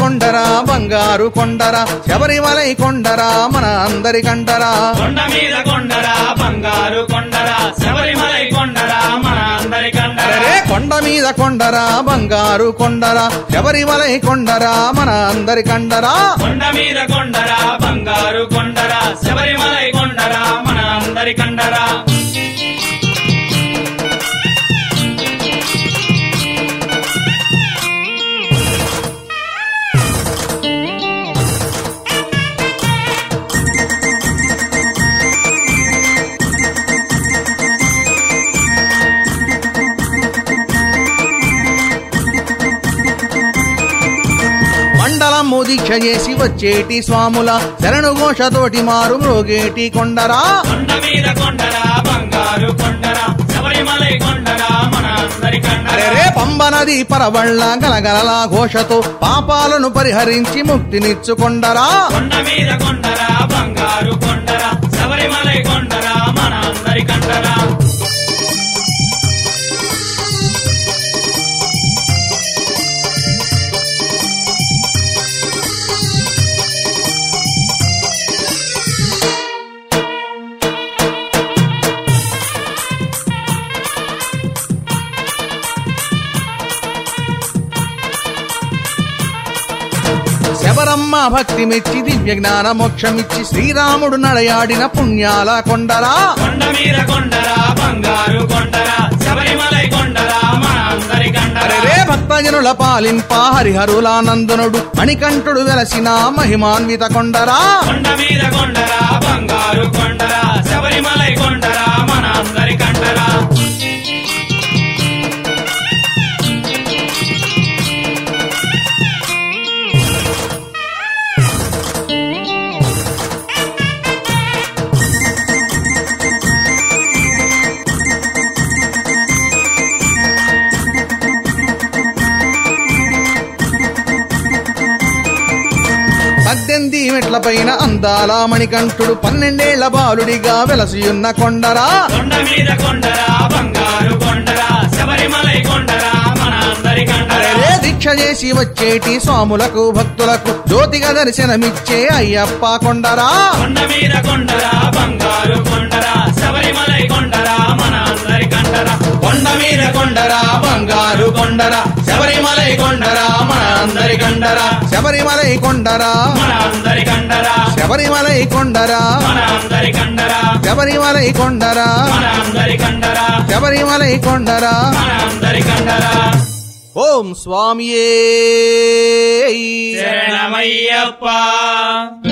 కొండరా బంగారు కొండరా శబరిమలై కొండరా మన అందరి కండరా కొండ మీద కొండరా బంగారు కొండరా శబరిమలై కొండరా మన అందరి కండరా అరే కొండ మీద కొండరా బంగారు కొండరా శబరిమలై కొండరా మన అందరి కండరా కొండ మీద కొండరా బంగారు కొండరా శబరిమలై కొండరా మన అందరి కండరా మండలము దీక్ష చేసి వచ్చేటి స్వాముల శరణు ఘోషతోటి మారు మ్రోగేటి కొండరా కొండ మీద కొండరా బంగారు కొండరా శబరిమలై కొండరా మన అందరి కండరా అరే పంబ నది పరబళ్ళ గలగలల ఘోషతో పాపాలను పరిహరించి ముక్తినిచ్చుకొండరా కొండ మీద కొండరా బంగారు కొండరా శబరిమలై కొండరా మన అందరి కండరా శబరమ్మ భక్తి మెచ్చి దివ్య జ్ఞాన మోక్షమిచ్చి శ్రీరాముడు నడయాడిన పుణ్యాల కొండరా కొండ మీద కొండరా బంగారు కొండరా శబరిమలై కొండరా మన అందరి కండరా అరే భక్తజనుల పాలింప హరిహరులానందనుడు మణికంఠుడు వెలసిన మహిమాన్విత కొండరా కొండ మీద కొండరా బంగారు కొండరా శబరిమలై కొండరా మన అందరి కండరా పద్దెనిమిది మెట్ల పైన అందాల మణికంఠుడు పన్నెండేళ్ల బాలుడిగా వెలసియున్న కొండరా కొండ మీద కొండరా బంగారు కొండరా శబరిమలై కొండరా మన అందరి కండరా అరే దీక్ష చేసి వచ్చేటి స్వాములకు భక్తులకు జ్యోతిగా దర్శనమిచ్చే అయ్యప్ప కొండరా కొండ మీద కొండరా బంగారు కొండరా శబరిమలై కొండరా మన అందరి కండరా కొండ మీద కొండరా బంగారు కొండరా శబరిమలై కొండరా మన అందరి కండరా శబరిమలై కొండరా మన అందరి కండరా శబరిమలై కొండరా మన అందరి కండరా శబరిమలై కొండరా మన అందరి కండరా శబరిమలై కొండరా మన అందరి కండరా ఓం స్వామియే శరణమయ్యప్ప